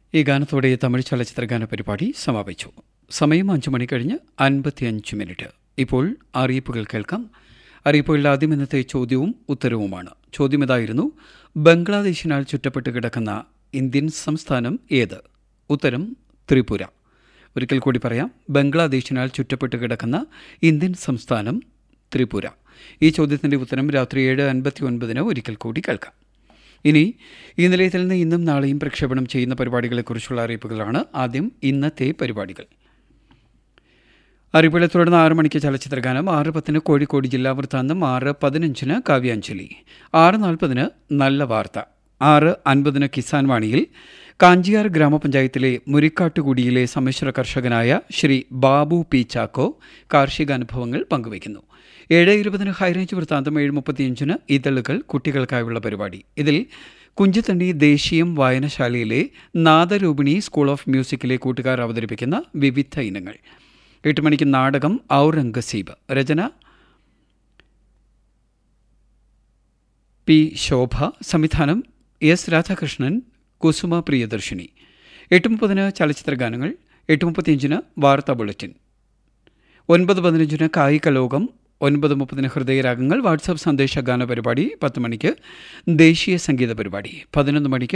ഈ ഗാനത്തോടെ തമിഴ് ചലച്ചിത്ര ഗാന പരിപാടി സമാപിച്ചു സമയം അഞ്ചു മണി കഴിഞ്ഞ് അൻപത്തിയഞ്ച് മിനിറ്റ് ഇപ്പോൾ അറിയിപ്പുകൾ കേൾക്കാം അറിയിപ്പുകളിൽ ആദ്യം ഇന്നത്തെ ചോദ്യവും ഉത്തരവുമാണ് ചോദ്യം ഇതായിരുന്നു ബംഗ്ലാദേശിനാൽ ചുറ്റപ്പെട്ട് കിടക്കുന്ന ഇന്ത്യൻ സംസ്ഥാനം ഏത് ഉത്തരം ത്രിപുര ഒരിക്കൽ കൂടി പറയാം ബംഗ്ലാദേശിനാൽ ചുറ്റപ്പെട്ട് കിടക്കുന്ന ഇന്ത്യൻ സംസ്ഥാനം ത്രിപുര ഈ ചോദ്യത്തിൻ്റെ ഉത്തരം രാത്രി ഏഴ് അൻപത്തി ഒൻപതിന് ഒരിക്കൽ കൂടി കേൾക്കാം ഇനി ഈ നിലയത്തിൽ നിന്ന് ഇന്നും നാളെയും പ്രക്ഷേപണം ചെയ്യുന്ന പരിപാടികളെക്കുറിച്ചുള്ള അറിയിപ്പുകളാണ് ആദ്യം ഇന്നത്തെ പരിപാടികൾ അറിയിപ്പുകളെ തുടർന്ന് ആറ് മണിക്ക് ചലച്ചിത്രഗാനം ആറ് പത്തിന് കോഴിക്കോട് ജില്ലാ വൃത്താന്തം ആറ് പതിനഞ്ചിന് കാവ്യാഞ്ജലി ആറ് നാൽപ്പതിന് നല്ല വാർത്ത ആറ് അൻപതിന് കിസാൻ വാണിയിൽ കാഞ്ചിയാർ ഗ്രാമപഞ്ചായത്തിലെ മുരിക്കാട്ടുകുടിയിലെ സമ്മിശ്ര കർഷകനായ ശ്രീ ബാബു പി ചാക്കോ കാർഷികാനുഭവങ്ങൾ പങ്കുവയ്ക്കുന്നു ഏഴ് ഇരുപതിന് ഹൈറേഞ്ച് വൃത്താന്തം ഏഴ് മുപ്പത്തിയഞ്ചിന് ഇതളുകൾ കുട്ടികൾക്കായുള്ള പരിപാടി ഇതിൽ കുഞ്ചിത്തണ്ണി ദേശീയം വായനശാലയിലെ നാദരൂപിണി സ്കൂൾ ഓഫ് മ്യൂസിക്കിലെ കൂട്ടുകാർ അവതരിപ്പിക്കുന്ന വിവിധ ഇനങ്ങൾ എട്ട് മണിക്ക് നാടകം ഔറംഗസീബ് രചന പി ശോഭ സംവിധാനം എസ് രാധാകൃഷ്ണൻ കുസുമ പ്രിയദർശിനി എട്ട് മുപ്പതിന് ചലച്ചിത്ര ഗാനങ്ങൾ എട്ട് മുപ്പത്തിയഞ്ചിന് വാർത്താ ബുള്ളറ്റിൻ ഒൻപത് പതിനഞ്ചിന് കായിക ലോകം ഒൻപത് മുപ്പതിന് ഹൃദയരാഗങ്ങൾ വാട്സാപ്പ് സന്ദേശ ഗാന പരിപാടി പത്ത് മണിക്ക് ദേശീയ സംഗീത പരിപാടി പതിനൊന്ന് മണിക്ക്